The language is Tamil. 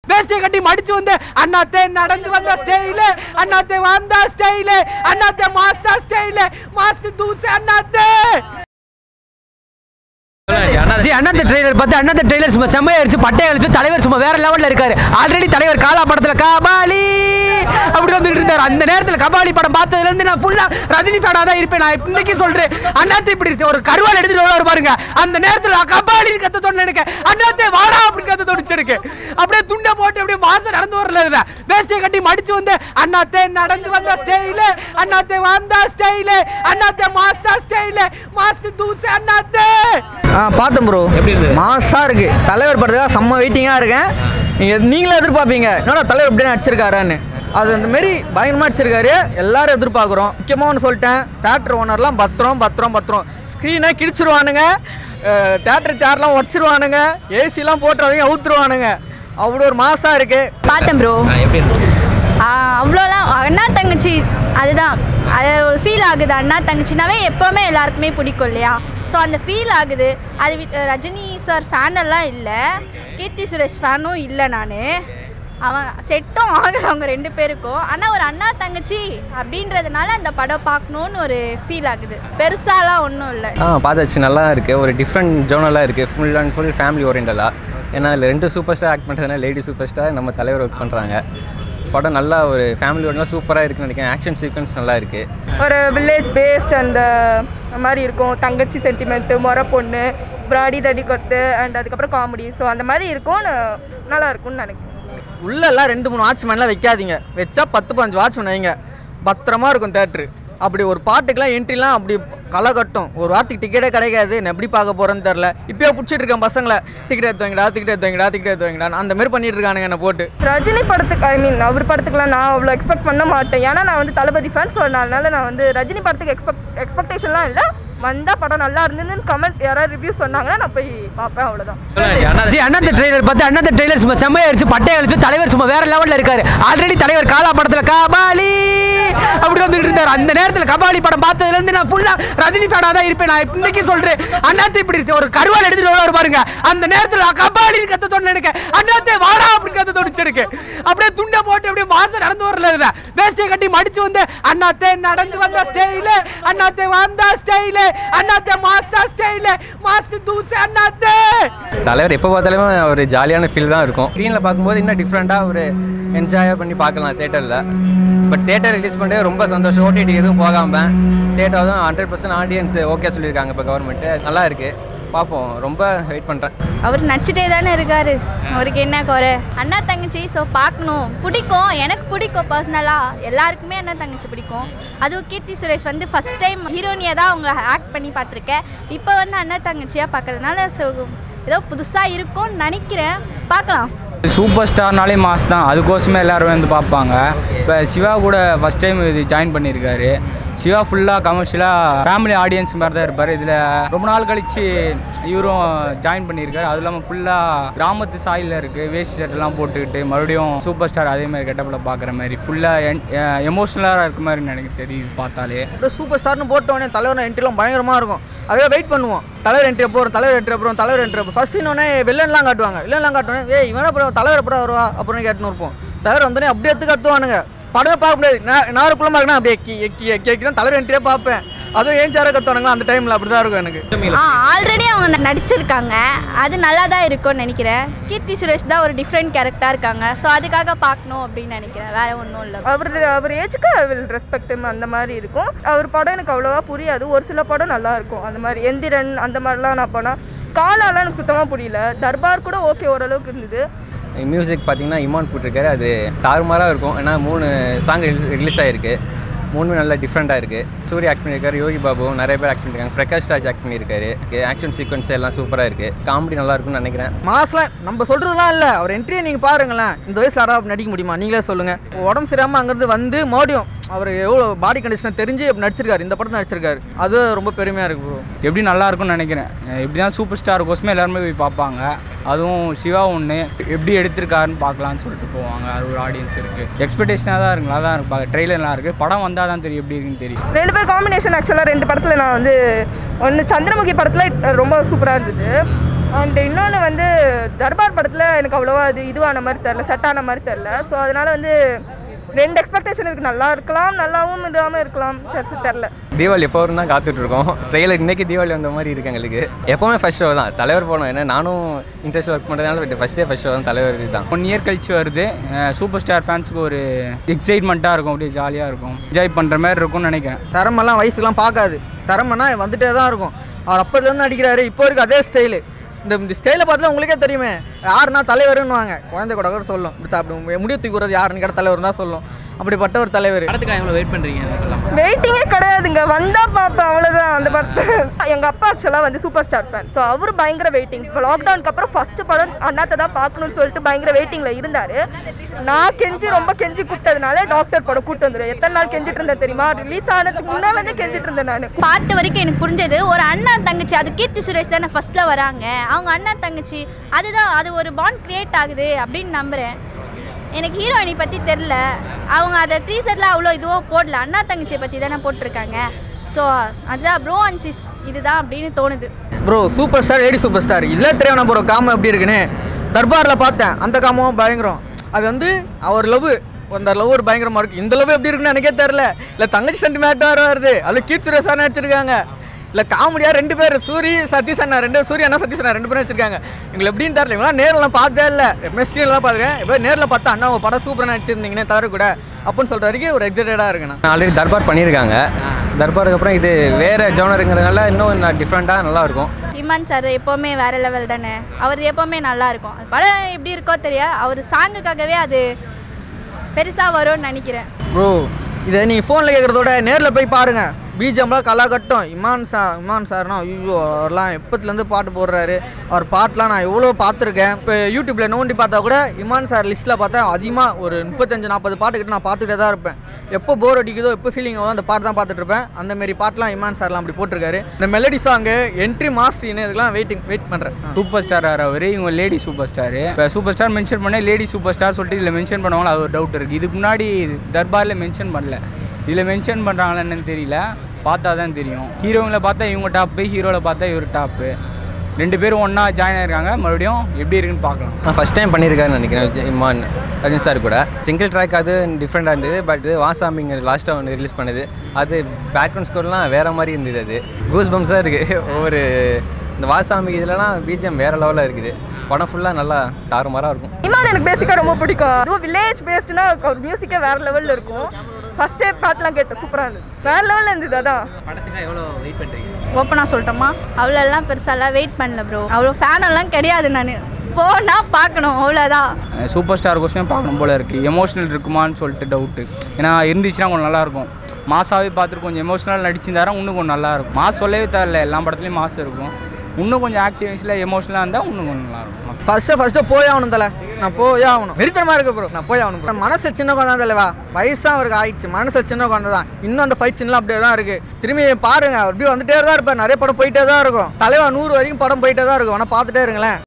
வேஷ்டியை கட்டி மடிச்சு வந்து அண்ணாத்தே நடந்து வந்த ஸ்டைலு அண்ணாத்தே வந்த ஸ்டைலு அண்ணாத்தே மாசா ஸ்டைலு மாசு தூசு அண்ணாத்தே ஜி அண்ணாத்த ட்ரெய்லர் பார்த்து அண்ணாத்த ட்ரெய்லர் சும்மா செம்மையாயிருச்சு பட்டையை அழிச்சு தலைவர் சும்மா வேற லெவல்ல இருக்காரு ஆல்ரெடி தலைவர் காலா படத்துல கபாலி அப்படி வந்துட்டு இருந்தாரு அந்த நேரத்துல கபாலி படம் பார்த்ததுல இருந்து நான் ஃபுல்லா ரஜினி ஃபேனா தான் இருப்பேன் நான் இன்னைக்கு சொல்றேன் அண்ணாத்த இப்படி இருக்கு ஒரு கருவால் எடுத்துட்டு வருவாரு பாருங்க அந்த நேரத்துல நான் கபாலி கத்த தோணல எனக்கு அண்ணாத்தே வாடா அப்படின்னு கத்த தோணுச்சு எனக்கு அப்படியே துண்டை போட்டு அப்படியே மாசம் நடந்து வரல வேஷ்டியை கட்டி மடிச்சு வந்து அண்ணாத்தே நடந்து வந்த ஸ்டைலு அண்ணாத்தே வந்த ஸ்டைலு அண்ணாத்தே மாசா ஸ்டைலு மாசு தூசு அண்ணாத்தே ஆ பார்த்தேன் ப்ரோ எப்படி இருந்தது? மாசா இருக்கு தலைவர் படத்துக்காக செம்ம வெயிட்டிங்காக இருக்கேன் நீங்கள் நீங்களே எதிர்பார்ப்பீங்க என்னடா தலைவர் இப்படியே நடிச்சிருக்காரான்னு அது அந்த மாரி பயங்கரமாக நடிச்சிருக்காரு எல்லாரும் எதிர்பார்க்குறோம் முக்கியமாக ஒன்று சொல்லிட்டேன் தேட்டர் ஓனர்லாம் பத்திரம் பத்திரம் பத்திரம் ஸ்க்ரீனை கிழிச்சிருவானுங்க தேட்டர் சேர்லாம் உடச்சிருவானுங்க ஏசிலாம் போட்டுறவங்க ஊத்துருவானுங்க அவ்வளோ ஒரு மாசா இருக்கு பார்த்தேன் ப்ரோ எப்படி இருந்தது அவ்வளோலாம் அண்ணா தங்கச்சி அதுதான் அது ஒரு ஃபீல் ஆகுது அண்ணா தங்கச்சினாவே எப்போவுமே எல்லாருக்குமே பிடிக்கும் இல்லையா ஸோ அந்த ஃபீல் ஆகுது அது வி- ரஜினி சார் ஃபேன் எல்லாம் இல்லை கீர்த்தி சுரேஷ் ஃபேனும் இல்லை நான் அவன் செட்டும் ஆகலை அவங்க ரெண்டு பேருக்கும் ஆனால் ஒரு அண்ணா தங்கச்சி அப்படின்றதுனால அந்த படம் பார்க்கணுன்னு ஒரு ஃபீல் ஆகுது பெருசாலாம் ஒன்றும் இல்லை ஆ பார்த்தாச்சு நல்லா இருக்குது ஒரு டிஃப்ரெண்ட் ஜோனலாக இருக்குது ஃபுல் அண்ட் ஃபுல் ஃபேமிலி ஓரியண்டலாக ஏன்னா இதில் ரெண்டு சூப்பர் ஸ்டார் ஆக்ட் பண்ணுறதுனால லேடி சூப்பர் ஸ்டார் நம்ம தலைவர் ஒர்க் பண்ணுறாங்க படம் நல்லா ஒரு ஃபேமிலி ஓரியண்டலாக சூப்பராக இருக்குன்னு நினைக்கிறேன் ஆக்ஷன் சீக்வன்ஸ் நல்லா இருக்குது ஒரு வில்லேஜ் பேஸ்ட் அந்த மாதிரி இருக்கும் தங்கச்சி சென்டிமெண்ட்டு முறை பொண்ணு பிராடி தடி கொத்து அண்ட் அதுக்கப்புறம் காமெடி ஸோ அந்த மாதிரி இருக்கும் ந- நல்லா இருக்கும்னு நினைக்கிறேன் உள்ளெல்லாம் ரெண்டு மூணு வாட்ச்மேன்லாம் வைக்காதீங்க வச்சா பத்து பதினஞ்சு வாட்ச்மேன் வைங்க பத்திரமா இருக்கும் தேட்ரு அப்படி ஒரு பாட்டுக்கெல்லாம் என்ட்ரிலாம் அப்படி களை கட்டும் ஒரு வாரத்துக்கு டிக்கெட்டே கிடைக்காது நான் எப்படி பார்க்க போகிறேன்னு தெரில இப்போயே பிடிச்சிட்டு இருக்கேன் பசங்களை டிக்கெட் எடுத்து வைங்கடா டிக்கெட் எடுத்து வைங்கடா டிக்கெட் எடுத்து வைங்கடா அந்த மாதிரி பண்ணிட்டு இருக்கானுங்க என்னை போட்டு ரஜினி படத்துக்கு ஐ மீன் அவர் படத்துக்குலாம் நான் அவ்வளோ எக்ஸ்பெக்ட் பண்ண மாட்டேன் ஏன்னா நான் வந்து தளபதி ஃபேன் ஸோ அதனால நான் வந்து ரஜினி படத்துக்கு எக்ஸ்பெக்ட் எக்ஸ்பெக்டேஷன்லாம் இல்லை வந்தால் படம் நல்லா இருந்ததுன்னு கமெண்ட் யாராவது ரிவ்யூ சொன்னாங்கன்னா நான் போய் பார்ப்பேன் அவ்வளோதான் ஜி அண்ணாத்த ட்ரெய்லர் பார்த்து அண்ணாத்த ட்ரெய்லர் சும்மா செம்மையாயிருச்சு பட்டையை அழிச்சு தலைவர் சும்மா வேற லெவல்ல இருக்காரு ஆல்ரெடி தலைவர் காலா படத்துல கபாலி அப்படி வந்துட்டு இருந்தாரு அந்த நேரத்துல கபாலி படம் பார்த்ததுல இருந்து நான் ஃபுல்லா ரஜினி ஃபேனா தான் இருப்பேன் நான் இன்னைக்கு சொல்றேன் அண்ணாத்த இப்படி இருக்கு ஒரு கருவால் எடுத்துட்டு வருவாரு பாருங்க அந்த நேரத்துல நான் கபாலி கத்த தோணல எனக்கு அண்ணாத்தே வாடா அப்படின்னு கத்த தோணுச்சு எனக்கு அப்படியே துண்டை போட்டு அப்படியே மாசம் நடந்து வரல வேஷ்டியை கட்டி மடிச்சு வந்து அண்ணாத்தே நடந்து வந்த ஸ்டைலு அண்ணாத்தே வந்த ஸ்டைலு அண்ணாத்தே மாசா ஸ்டைலு மாசு தூசு அண்ணாத்தே தலைவர் எப்போ பார்த்தாலுமே ஒரு ஜாலியான ஃபீல் தான் இருக்கும் ஸ்க்ரீனில் பார்க்கும்போது இன்னும் டிஃப்ரெண்ட்டாக ஒரு என்ஜாயாக பண்ணி பார்க்கலாம் தேட்டரில் பட் தேட்டர் ரிலீஸ் பண்ணிட்டு ரொம்ப சந்தோஷம் ஓடிடி எதுவும் போகாமல் தேட்டர் தான் ஹண்ட்ரட் பர்சன்ட் ஆடியன்ஸ் ஓகே சொல்லியிருக்காங்க இப்போ கவர்மெண்ட்டு நல்லா இருக்குது பார்ப்போம் ரொம்ப வெயிட் பண்ணுறேன் அவர் நடிச்சிட்டே தானே இருக்காரு அவருக்கு என்ன குறை அண்ணா தங்கச்சி ஸோ பார்க்கணும் பிடிக்கும் எனக்கு பிடிக்கும் பர்சனலாக எல்லாருக்குமே அண்ணா தங்கச்சி பிடிக்கும் அதுவும் கீர்த்தி சுரேஷ் வந்து ஃபஸ்ட் டைம் ஹீரோனியாக தான் அவங்க ஆக்ட் பண்ணி பார்த்துருக்கேன் இப்போ வந்து அண்ணா தங்கச்சியாக பார்க்கறதுனால ஸோ ஏதோ புதுசாக இருக்கும்னு நினைக்கிறேன் பார்க்கலாம் சூப்பர் ஸ்டார்னாலே மாஸ் தான் அதுக்கோசமே எல்லாரும் வந்து பார்ப்பாங்க இப்போ சிவா கூட ஃபஸ்ட் டைம் இது ஜாயின் பண்ணியிருக்காரு சிவா ஃபுல்லாக கமர்ஷியலாக ஃபேமிலி ஆடியன்ஸ் மாதிரி தான் இருப்பார் இதில் ரொம்ப நாள் கழித்து இவரும் ஜாயின் பண்ணியிருக்காரு அது இல்லாமல் ஃபுல்லாக கிராமத்து சாயில் இருக்குது வேஸ்ட் ஷர்ட்லாம் போட்டுக்கிட்டு மறுபடியும் சூப்பர் ஸ்டார் அதே மாதிரி கெட்டப்பில் பார்க்குற மாதிரி ஃபுல்லாக எமோஷ்னலாக இருக்க மாதிரி எனக்கு தெரியுது பார்த்தாலே அப்படியே சூப்பர் ஸ்டார்னு போட்டோடனே தலைவர் என்ட்ரிலாம் பயங்கரமாக இருக்கும் அதே வெயிட் பண்ணுவோம் தலைவர் என்ட்ரி அப்புறம் தலைவர் என்ட்ரி அப்புறம் தலைவர் என்ட்ரி அப்புறம் ஃபர்ஸ்ட் இன்னொன்னே வில்லன்லாம் காட்டுவாங்க வில்லன்லாம் காட்டுவாங்க ஏய் இவன அப்புறம் தலைவர் அப்புறம் வருவா அப்புறம் கேட்டுன்னு இருப்போம் தலைவர் வந்தோடனே அப்படியே எடுத்து கத்துவானுங்க படமே பார்க்க முடியாது நான் நான் குள்ளமாக இருக்கேன் அப்படியே எக்கி எக்கி எக்கி எக்கி தான் தலைவர் என்ட்ரியே பார்ப்பேன் அதுவும் ஏன் சேர கத்துவானுங்களா அந்த டைமில் அப்படி தான் இருக்கும் எனக்கு ஆ ஆல்ரெடி அவங்க ந- நடிச்சிருக்காங்க அது நல்லா தான் இருக்கும்னு நினைக்கிறேன் கீர்த்தி சுரேஷ் தான் ஒரு டிஃப்ரெண்ட் கேரக்டராக இருக்காங்க ஸோ அதுக்காக பார்க்கணும் அப்படின்னு நினைக்கிறேன் வேற ஒன்றும் இல்லை அவர் அவர் ஏஜுக்கு ஐ வில் ரெஸ்பெக்ட் அந்த மாதிரி இருக்கும் அவர் படம் எனக்கு அவ்வளோவா புரியாது ஒரு சில படம் நல்லா இருக்கும் அந்த மாதிரி எந்திரன் அந்த மாதிரிலாம் நான் போனால் காலாலாம் எனக்கு சுத்தமாக புரியல தர்பார் கூட ஓகே ஓரளவுக்கு இருந்தது மியூசிக் பார்த்தீங்கன்னா இமான் போட்டிருக்காரு அது தாறுமாறாக இருக்கும் ஏன்னா மூணு சாங் ரிலீஸ் ஆகிருக்கு மூணுமே நல்லா டிஃப்ரெண்ட்டாக இருக்குது சூர்யா ஆக்ட் பண்ணியிருக்காரு யோகி பாபு நிறைய பேர் ஆக்ட் பண்ணியிருக்காங்க பிரகாஷ் ராஜ் ஆக்ட் பண்ணியிருக்காரு ஆக்ஷன் சீக்வன்ஸ் எல்லாம் சூப்பராக இருக்குது காமெடி நல்லா இருக்கும்னு நினைக்கிறேன் மாசலாம் நம்ம சொல்கிறதுலாம் இல்லை அவர் என்ட்ரியை நீங்கள் பாருங்களேன் இந்த வயசில் யாராவது நடிக்க முடியுமா நீங்களே சொல்லுங்கள் உடம்பு சரியாமல் அங்கேருந்து வந்து மறுபடியும் அவர் எவ்வளோ பாடி கண்டிஷன் தெரிஞ்சு இப்படி நடிச்சிருக்காரு இந்த படத்தில் நடிச்சிருக்காரு அது ரொம்ப பெருமையாக இருக்கு bro. எப்படி நல்லா இருக்கும்னு நினைக்கிறேன் எப்படி தான் சூப்பர் ஸ்டார் கோசமே எல்லாருமே போய் பார்ப்பாங்க அதுவும் சிவா ஒன்று எப்படி எடுத்திருக்காருன்னு பார்க்கலான்னு சொல்லிட்டு போவாங்க அது ஒரு ஆடியன்ஸ் இருக்குது எக்ஸ்பெக்டேஷனாக தான் இருக்குங்களா தான் இருப்பாங்க ட்ரெயிலர்லாம் இருக்குது படம் வந்தால் தான் தெரியும் எப்படி இருக்குன்னு தெரியும் ரெண்டு பேர் காம்பினேஷன் ஆக்சுவலாக ரெண்டு படத்தில் நான் வந்து ஒன்று சந்திரமுகி படத்தில் ரொம்ப சூப்பராக இருந்தது அண்ட் இன்னொன்று வந்து தர்பார் படத்தில் எனக்கு அவ்வளோவா அது இதுவான மாதிரி தெரில செட் ஆன மாதிரி தெரில ஸோ அதனால வந்து ரெண்டு எக்ஸ்பெக்டேஷன் இருக்குது நல்லா இருக்கலாம் நல்லாவும் இல்லாமல் இருக்கலாம் பெருசு தெரில தீபாவளி எப்போ வரும் தான் காத்துட்டு இருக்கோம் ட்ரெயிலர் இன்னைக்கு தீபாவளி வந்த மாதிரி இருக்கு எங்களுக்கு எப்போவுமே ஃபர்ஸ்ட் ஷோ தான் தலைவர் போனோம் ஏன்னா நானும் இன்ட்ரெஸ்ட் ஒர்க் பண்ணுறதுனால ஃபஸ்ட் டே ஃபர்ஸ்ட் ஷோ தான் தலைவர் தான் ஒன் இயர் கழிச்சு வருது சூப்பர் ஸ்டார் ஃபேன்ஸுக்கு ஒரு எக்ஸைட்மெண்ட்டாக இருக்கும் அப்படியே ஜாலியாக இருக்கும் என்ஜாய் பண்ணுற மாதிரி இருக்கும்னு நினைக்கிறேன் தரமெல்லாம் வயசுலாம் பார்க்காது தரமெல்லாம் வந்துட்டே தான் இருக்கும் அவர் அப்போதுலேருந்து நடிக்கிறாரு இப்போ இருக்கு அதே ஸ்டைலு இந்த இந்த ஸ்டைலை பார்த்துல உங்களுக்கே தெரியுமே யாருன்னா தலைவருன்னுவாங்க குழந்தை கூட கூட சொல்லும் இப்படி த- அப்படி முடிவு தூக்குறது யாருன்னு கேட்ட தலைவர் தான் சொல்லும் அப்படிப்பட்ட ஒரு தலைவர் படத்துக்காக எவ்வளோ வெயிட் பண்ணுறீங்க வெயிட்டிங்கே கிடையாதுங்க வந்தால் பார்ப்பேன் அவ்வளோதான் அந்த படத்தை எங்கள் அப்பா ஆக்சுவலாக வந்து சூப்பர் ஸ்டார் ஃபேன் ஸோ அவர் பயங்கர வெயிட்டிங் இப்போ லாக்டவுனுக்கு அப்புறம் ஃபஸ்ட்டு படம் அண்ணாத்தை தான் பார்க்கணும்னு சொல்லிட்டு பயங்கர வெயிட்டிங்கில் இருந்தார் நான் கெஞ்சி ரொம்ப கெஞ்சி கூப்பிட்டதுனால டாக்டர் படம் கூப்பிட்டு வந்துடும் எத்தனை நாள் கெஞ்சிட்டு இருந்தேன் தெரியுமா ரிலீஸ் ஆனதுக்கு முன்னாலேருந்தே கெஞ்சிட்டு இருந்தேன் நான் பார்த்த வரைக்கும் எனக்கு புரிஞ்சது ஒரு அண்ணா தங்கச்சி அது கீர்த்தி சுரேஷ் தானே ஃபர்ஸ்ட்ல வராங்க அவங்க அண்ணா தங்கச்சி அதுதான் அது ஒரு பாண்ட் கிரியேட் ஆகுது அப்படின்னு நம்புறேன் எனக்கு ஹீரோயினி பற்றி தெரில அவங்க அதை டீசரில் அவ்வளோ இதுவோ போடல அண்ணா தங்கச்சியை பற்றி தானே போட்டிருக்காங்க ஸோ அதுதான் ப்ரோ அண்ட் சிஸ் இதுதான் அப்படின்னு தோணுது bro super star lady super star இதில் தெரியும் ப்ரோ காமம் எப்படி இருக்குன்னு தர்பாரில் பார்த்தேன் அந்த காமம் பயங்கரம் அது வந்து அவர் லவ் அந்த லவ் ஒரு பயங்கரமாக இருக்குது இந்த லவ் எப்படி இருக்குன்னு எனக்கே தெரில இல்லை தங்கச்சி சென்டிமேட்டாக வருது அதில் கீட் சுரேஷ் சார் நடிச்சிருக்காங்க இல்லை காமெடியாக ரெண்டு பேர் சூரி சதீஷ் அண்ணா ரெண்டு சூரிய அண்ணா சதீஷ் அண்ணா ரெண்டு பேரும் வச்சிருக்காங்க எங்களுக்கு எப்படின்னு தெரியல இவங்களாம் நேரில் பார்த்தே இல்லை எப்பவுமே ஸ்க்ரீன்லாம் பார்த்துருக்கேன் இப்போ நேரில் பார்த்தா அண்ணா உங்கள் படம் சூப்பராக நடிச்சிருந்தீங்கன்னே தவிர கூட அப்படின்னு சொல்கிற வரைக்கும் ஒரு எக்ஸைட்டடாக இருக்கேன் நான் ஆல்ரெடி தர்பார் பண்ணியிருக்காங்க தர்பாருக்கு அப்புறம் இது வேறு ஜோனருங்கிறதுனால இன்னும் டிஃப்ரெண்ட்டாக நல்லா இருக்கும் இமான் சார் எப்போவுமே வேற லெவல் தானே அவர் எப்போவுமே நல்லா இருக்கும் அது படம் எப்படி இருக்கோ தெரியாது அவர் சாங்குக்காகவே அது பெருசாக வரும்னு நினைக்கிறேன் ப்ரோ இதை நீங்கள் ஃபோனில் கேட்குறதோட நேரில் போய் பாருங்கள் பிஜிஎம்லாம் கலா கட்டும் இமான் சார் இமான் சார்னா ஐயோ அவர்லாம் எப்பத்துலேருந்து பாட்டு போடுறாரு அவர் பாட்டெலாம் நான் எவ்வளோ பார்த்துருக்கேன் இப்போ யூடியூப்பில் நோண்டி பார்த்தா கூட இமான் சார் லிஸ்ட்டில் பார்த்தா அதிகமாக ஒரு முப்பத்தஞ்சு நாற்பது பாட்டுக்கிட்ட நான் பார்த்துக்கிட்டே தான் இருப்பேன் எப்போ போர் அடிக்குதோ எப்போ ஃபீலிங் ஆகும் அந்த பாட்டு தான் பார்த்துட்டு இருப்பேன் அந்த மாரி பாட்டெலாம் இமான் சார்லாம் அப்படி போட்டிருக்காரு இந்த melody song entry mass scene இதுக்கெல்லாம் வெயிட்டிங் வெயிட் பண்ணுறேன் சூப்பர் ஸ்டார் அவர் இவங்க லேடி சூப்பர் ஸ்டார் இப்போ சூப்பர் ஸ்டார் மென்ஷன் பண்ண லேடி சூப்பர் ஸ்டார் சொல்லிட்டு இதில் மென்ஷன் பண்ணுவாங்களா அது ஒரு டவுட் இருக்குது இதுக்கு முன்னாடி தர்பாரில் மென்ஷன் பண்ணல இதில் மென்ஷன் பண்ணுறாங்களா என்னன்னு தெரியல பார்த்தா தான் தெரியும் ஹீரோங்களை பார்த்தா இவங்க டாப்பு ஹீரோவில் பார்த்தா இவர் டாப்பு ரெண்டு பேரும் ஒன்றா ஜாயின் ஆயிருக்காங்க மறுபடியும் எப்படி இருக்குன்னு பார்க்கலாம் நான் ஃபஸ்ட் டைம் பண்ணியிருக்காருன்னு நினைக்கிறேன் விஜய் இமான் ரஜினி சார் கூட சிங்கிள் ட்ராக் அது டிஃப்ரெண்ட்டாக இருந்தது பட் வாசாமிங்க லாஸ்ட்டாக ஒன்று ரிலீஸ் பண்ணது அது பேக்ரவுண்ட் ஸ்கோர்லாம் வேறு மாதிரி இருந்தது அது கூஸ் பம்ஸாக இருக்குது ஒவ்வொரு இந்த வாசாமி இதுலலாம் பிஜிஎம் வேறு லெவலில் இருக்குது படம் ஃபுல்லாக நல்லா தாறுமாறாக இருக்கும் இமான் எனக்கு பேசிக்காக ரொம்ப பிடிக்கும் அதுவும் வில்லேஜ் பேஸ்டுனா அவர் மியூசிக்கே வேற லெவலில் இருக்கும் ஃபர்ஸ்ட் டே பாட்டெலாம் கேட்டேன் சூப்பராக இருந்தது வேற லெவலில் இருந்தது அதான் படத்துக்காக எவ்வளோ வெயிட் பண்ணுறீங்க ஓப்பனாக சொல்லட்டோமா அவ்வளோலாம் பெருசாலாம் வெயிட் பண்ணல ப்ரோ அவ்வளோ ஃபேனெல்லாம் கிடையாது நான் போனால் பார்க்கணும் அவ்வளோதான் சூப்பர் ஸ்டார் கோசமே பார்க்கணும் போல இருக்குது எமோஷனல் இருக்குமான்னு சொல்லிட்டு டவுட்டு ஏன்னா இருந்துச்சுன்னா கொஞ்சம் நல்லாயிருக்கும் மாசாவே பார்த்துட்டு கொஞ்சம் எமோஷனல் நடிச்சிருந்தாரா இன்னும் கொஞ்சம் நல்லா இருக்கும் மாஸ் சொல்லவே தேவையில்ல எல்லா படத்துலையும் மாஸ் இருக்கும் இன்னும் கொஞ்சம் ஆக்டிவிஸில் எமோஷனலாக இருந்தால் இன்னும் கொஞ்சம் நல்லாயிருக்கும் ஃபர்ஸ்ட்டு ஃபர்ஸ்ட்டு போய் ஆகணும் தலை நான் போய் ஆகணும் நிறுத்தனமா இருக்கு ப்ரோ நான் போய் ஆகணும் bro. மனசு சின்ன குழந்தை தான் தலைவா வயசாக அவருக்கு ஆயிடுச்சு மனசு சின்ன குழந்தை தான் இன்னும் அந்த ஃபைட் சீன்லாம் அப்படியே தான் இருக்கு திரும்பி பாருங்க அவர் அப்படியே வந்துட்டே தான் இருப்பார் நிறைய படம் போயிட்டே தான் இருக்கும் தலைவா நூறு வரைக்கும் படம் போயிட்டே தான் இருக்கும் ஆனால் பார்த்துட்டே இருங்களேன்